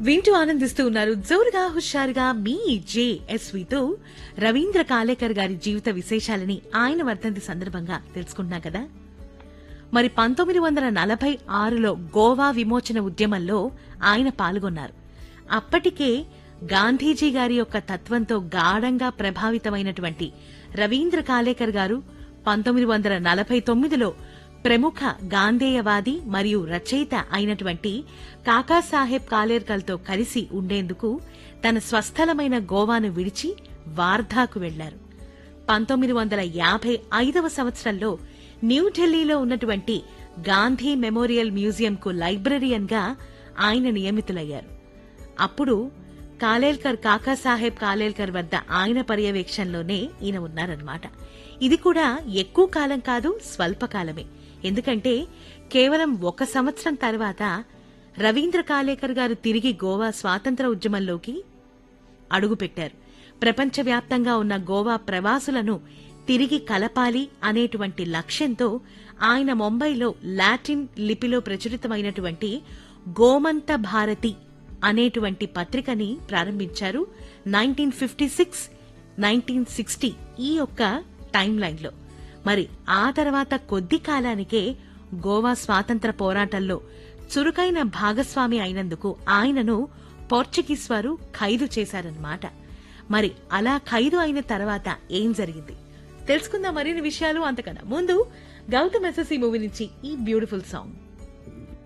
వింటూ ఆనందిస్తూ ఉన్నారు జోరుగా హుషారుగా మీ జేఎస్వితో రవీంద్ర కాలేకర్ గారి జీవిత విశేషాలని ఆయన వర్ధంతి సందర్భంగా తెలుసుకుంటున్నాం కదా మరి పంతొమ్మిది వందల నలభై ఆరులో గోవా విమోచన ఉద్యమంలో ఆయన పాల్గొన్నారు అప్పటికే గాంధీజీ గారి యొక్క తత్వంతో గాఢంగా ప్రభావితమైనటువంటి రవీంద్ర కాలేకర్ గారు పంతొమ్మిది వందల నలభై తొమ్మిదిలో ప్రముఖ గాంధేయవాది మరియు రచయిత అయినటువంటి కాకాసాహెబ్ కాలేర్కర్తో కలిసి ఉండేందుకు తన స్వస్థలమైన గోవాను విడిచి వార్ధాకు వెళ్లారు పంతొమ్మిది వందల యాభై ఐదవ సంవత్సరంలో న్యూఢిల్లీలో ఉన్నటువంటి గాంధీ మెమోరియల్ మ్యూజియంకు లైబ్రరియన్ గా ఆయన నియమితులయ్యారు అప్పుడు కాలేల్కర్ కాకాసాహెబ్ కాలేల్కర్ వద్ద ఆయన పర్యవేక్షణలోనే ఈయన ఉన్నారన్నమాట ఇది కూడా ఎక్కువ కాలం కాదు స్వల్పకాలమే ఎందుకంటే కేవలం ఒక సంవత్సరం తర్వాత రవీంద్ర కాలేకర్ గారు తిరిగి గోవా స్వాతంత్ర ఉద్యమంలోకి అడుగుపెట్టారు ప్రపంచవ్యాప్తంగా ఉన్న గోవా ప్రవాసులను తిరిగి కలపాలి అనేటువంటి లక్ష్యంతో ఆయన ముంబైలో లాటిన్ లిపిలో ప్రచురితమైనటువంటి గోమంత భారతి అనేటువంటి పత్రికని ప్రారంభించారు nineteen fifty six nineteen sixty ఈ యొక్క టైం లైన్లో మరి ఆ తర్వాత కొద్ది కాలానికే గోవా స్వాతంత్ర పోరాటంలో చురుకైన భాగస్వామి అయినందుకు ఆయనను పోర్చుగీస్ వారు ఖైదు చేశారన్నమాట మరి అలా ఖైదు అయిన తర్వాత ఏం జరిగింది తెలుసుకుందాం మరిన్ని విషయాలు అంతకన్నా ముందు గౌతమ్ ఎస్ఎస్సి మూవీ నుంచి ఈ బ్యూటిఫుల్ సాంగ్